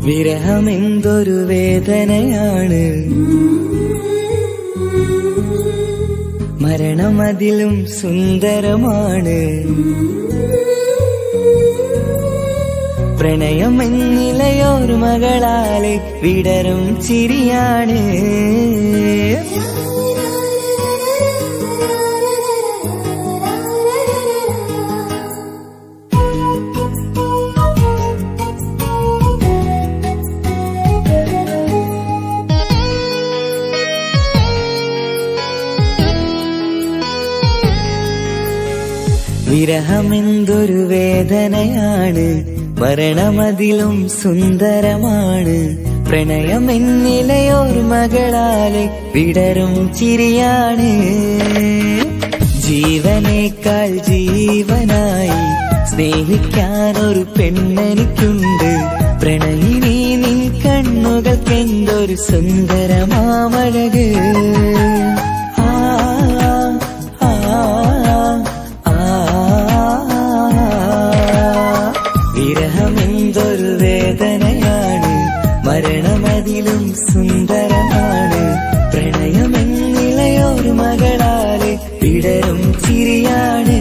വിരഹമെന്തൊരു വേദനയാണ് മരണം അതിലും സുന്ദരമാണ് പ്രണയം എന്നിലയോർമകളാലെ വിടരും ചിരിയാണ് വിരഹമെന്തൊരു വേദനയാണ് മരണമതിലും സുന്ദരമാണ് പ്രണയം എന്നിലയോർമകളാലെ വിടരും ചിരിയാണ് ജീവനേക്കാൾ ജീവനായി സ്നേഹിക്കാൻ ഒരു പെണ്ണെനിക്കുണ്ട് പ്രണയിനി നിൻ കണ്ണുകൾക്കെന്തൊരു സുന്ദരമാമഴക് ആ ആ ആ വിരഹമെന്തൊരു വേദനയാണ് മരണമതിലും സുന്ദരമാണ് പ്രണയമെന്നിളയൊരു മകളാലെ വിടരും ചിരിയാണ്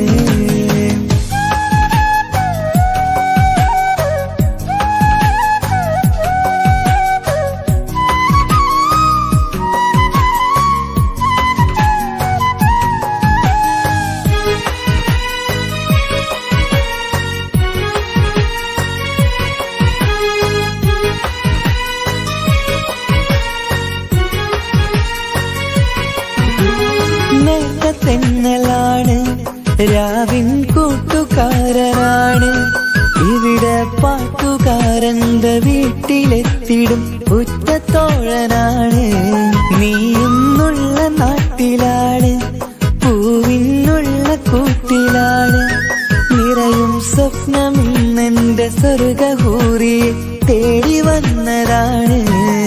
മേഘത്തെന്നലാണ് രാവിൻ കൂട്ടുകാരനാണ് ഇവിടെ പാട്ടുകാരന്റെ വീട്ടിലെത്തിടും ഉറ്റത്തോഴനാണ് നീയുന്നുള്ള നാട്ടിലാണ് പൂവിനുള്ള കൂട്ടിലാണ് നിറയും സ്വപ്നമിന്നെന്റെ സ്വർഗഹൂറിയെ തേടി വന്നതാണ്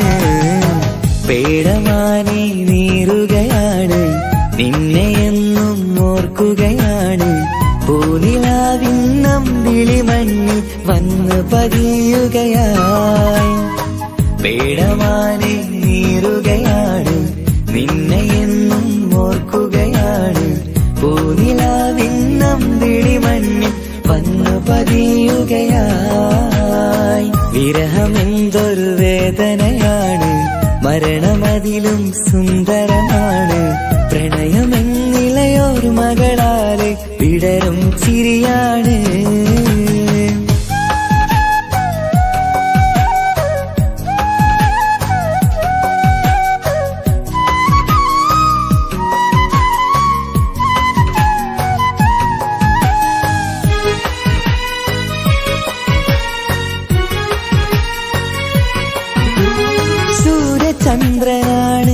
പേടമാനെ നീറുകയാണ് നിന്നെ എന്നും ഓർക്കുകയാണ് പൂനിലാവിന്നം വിളിമണ്ണിൽ വന്ന് പതിയുകയായി പേടമാനെ നീറുകയാണ് നിന്നെ എന്നും ഓർക്കുകയാണ് പൂനിലാവിന്നം വിളിമണ്ണിൽ വന്ന് പതിയുകയായി വിരഹമെന്തൊരു വേദനയാണ് മരണമതിലും സുന്ദരമാണ് പ്രണയമെന്നിളയൊരു മകളാലെ വിടരും ചിരിയാണ് സൂര്യചന്ദ്രനാണ്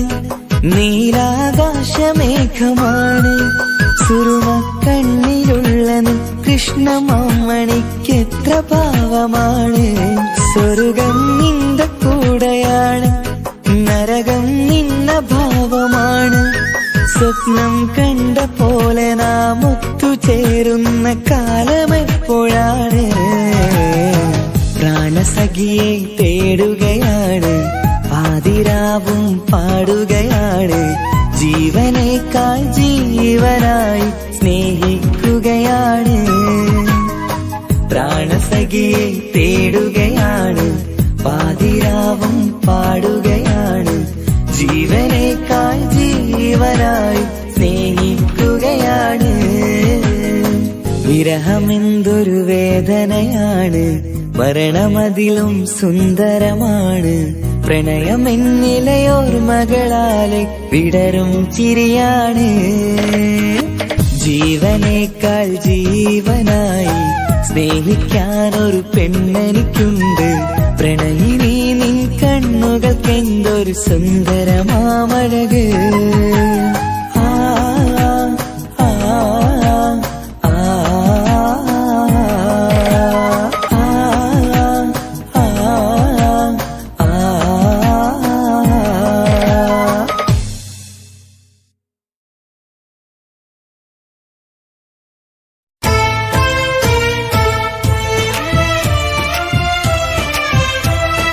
നീലാകാശമേഘമാണ് സുറുമ കണ്ണിലുള്ള നിൻ കൃഷ്ണമാമണിക്കെത്ര ഭാവമാണ് സ്വർഗം നിന്റെ കൂടെയാണ് നരകം നിന്ന ഭാവമാണ് സ്വപ്നം കണ്ട പോലെ നാം ഒത്തുചേരുന്ന കാലമെപ്പോഴാണ് പ്രാണസഖിയെ തേടുകയാണ് ആതിരാവും പാടുകയാണ് ജീവനേക്കാൾ ജീവനായി സ്നേഹിക്കുകയാണ് പ്രാണസഖിയെ തേടുകയാണ് പാതിരാവും പാടുകയാണ് ജീവനേക്കാൾ ജീവനായി സ്നേഹിക്കുകയാണ് വിരഹമെന്തൊരു വേദനയാണ് മരണമതിലും സുന്ദരമാണ് പ്രണയമെന്നിലയോർമകളാലെ വിടരും ചിരിയാണ് ജീവനേക്കാൾ ജീവനായി സ്നേഹിക്കാൻ ഒരു പെണ്ണെനിക്കുണ്ട് പ്രണയിനി നിൻ കണ്ണുകൾക്കെന്തൊരു സുന്ദരമാമഴക് ആ ആ ആ ആ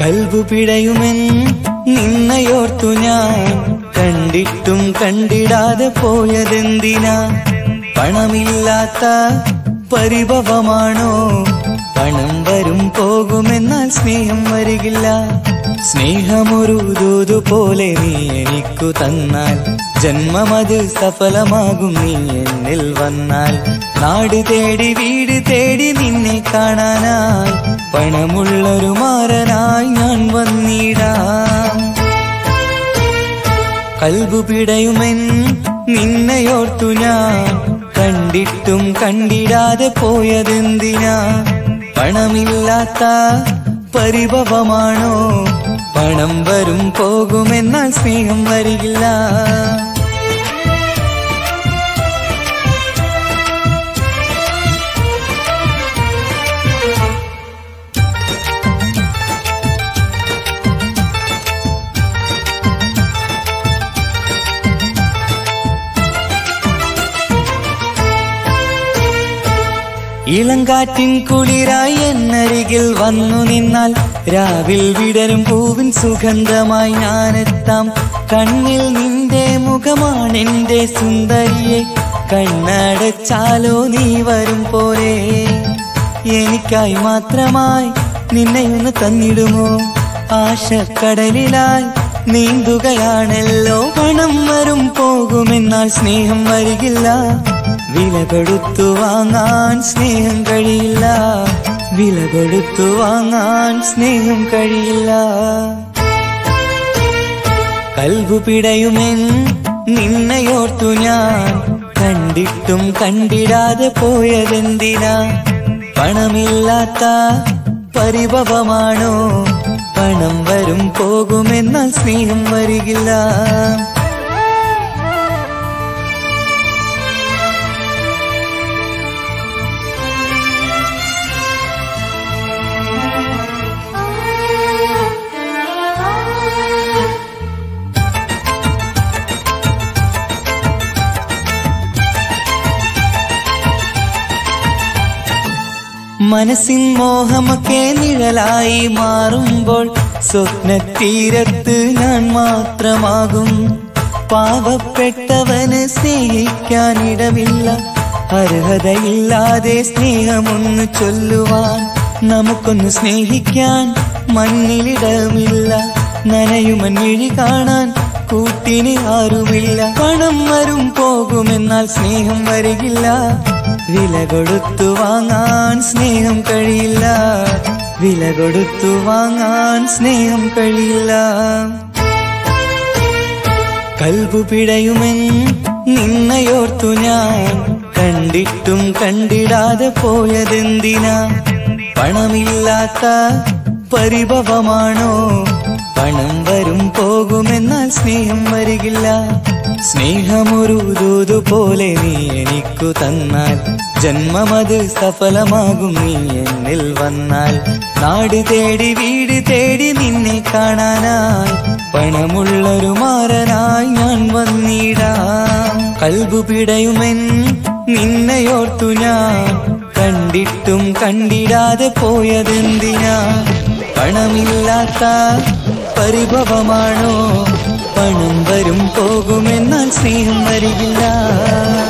കൽബു പിടയുമെൻ നിന്നയോർത്തു ഞാൻ കണ്ടിട്ടും കണ്ടിടാതെ പോയതെന്തിനാ പണമില്ലാത്ത പരിഭവമാണോ പണം വരും പോകുമെന്നാൽ സ്നേഹം വരികില്ല സ്നേഹമൊരു ദൂതു പോലെ നീ എനിക്കു തന്നാൽ ജന്മമത് സഫലമാകും നീ എന്നിൽ വന്നാൽ നാട് തേടി വീട് തേടി നിന്നെ കാണാനായി പണമുള്ളൊരു മാറനായി ഞാൻ വന്നിടാം കൽബു പിടയുമെൻ നിന്നയോർത്തു ഞാൻ കണ്ടിട്ടും കണ്ടിടാതെ പോയതെന്തിനാ പണമില്ലാത്ത പരിഭവമാണോ പണം വരും പോകുമെന്നാൽ സ്നേഹം വരികില്ല ഇളങ്കാറ്റിൻ കുളിരായി എന്നരികിൽ വന്നു നിന്നാൽ രാവിൽ വിടരും പൂവിൻ സുഗന്ധമായി ഞാനെത്താം കണ്ണിൽ നിന്റെ മുഖമാണെന്റെ സുന്ദരിയെ കണ്ണടച്ചാലോ നീ വരും പോലെ എനിക്കായി മാത്രമായി നിന്നെ ഒന്ന് തന്നിടുമോ ആശക്കടലിലായി നീന്തുകയാണല്ലോ പണം വരും പോകുമെന്നാൽ സ്നേഹം വരികില്ല വില കൊടുത്തു വാങ്ങാൻ സ്നേഹം കഴിയില്ല വില കൊടുത്തു വാങ്ങാൻ സ്നേഹം കഴിയില്ല കൽബു പിടയുമെൻ നിന്നയോർത്തു ഞാൻ കണ്ടിട്ടും കണ്ടിടാതെ പോയതെന്തിനാ പണമില്ലാത്ത പരിഭവമാണോ പണം വരും പോകുമെന്നാൽ സ്നേഹം വരികില്ല മനസ്സിൻ മോഹമൊക്കെ നിഴലായി മാറുമ്പോൾ സ്വപ്നത്തീരത്ത് ഞാൻ മാത്രമാകും പാവപ്പെട്ടവന് സ്നേഹിക്കാനിടമില്ല അർഹതയില്ലാതെ സ്നേഹമൊന്ന് ചൊല്ലുവാൻ നമുക്കൊന്ന് സ്നേഹിക്കാൻ മണ്ണിലിടമില്ല നനയുമഞ്ഞിഴി കാണാൻ കൂട്ടിന് ആരുമില്ല പണം വരും പോകുമെന്നാൽ സ്നേഹം വരികില്ല വില കൊടുത്തു വാങ്ങാൻ സ്നേഹം കഴിയില്ല വില കൊടുത്തു വാങ്ങാൻ സ്നേഹം കഴിയില്ല കൽബു പിടയുമെൻ നിന്നയോർത്തു ഞാൻ കണ്ടിട്ടും കണ്ടിടാതെ പോയതെന്തിനാ പണമില്ലാത്ത പരിഭവമാണോ പണം വരും പോകുമെന്നാൽ സ്നേഹം വരികില്ല സ്നേഹമൊരു ദൂതു പോലെ നീ എനിക്കു തന്നാൽ ജന്മമത് സഫലമാകും നീ എന്നിൽ വന്നാൽ നാട് തേടി വീട് തേടി നിന്നെ കാണാനായി പണമുള്ളൊരു മാറനായി ഞാൻ വന്നിടാം കൽബു പിടയുമെൻ നിന്നയോർത്തു ഞാൻ കണ്ടിട്ടും കണ്ടിടാതെ പോയതെന്തിനാ പണമില്ലാത്ത പരിഭവമാണോ പണം വരും പോകുമെന്നാൽ സ്നേഹം വരികില്ല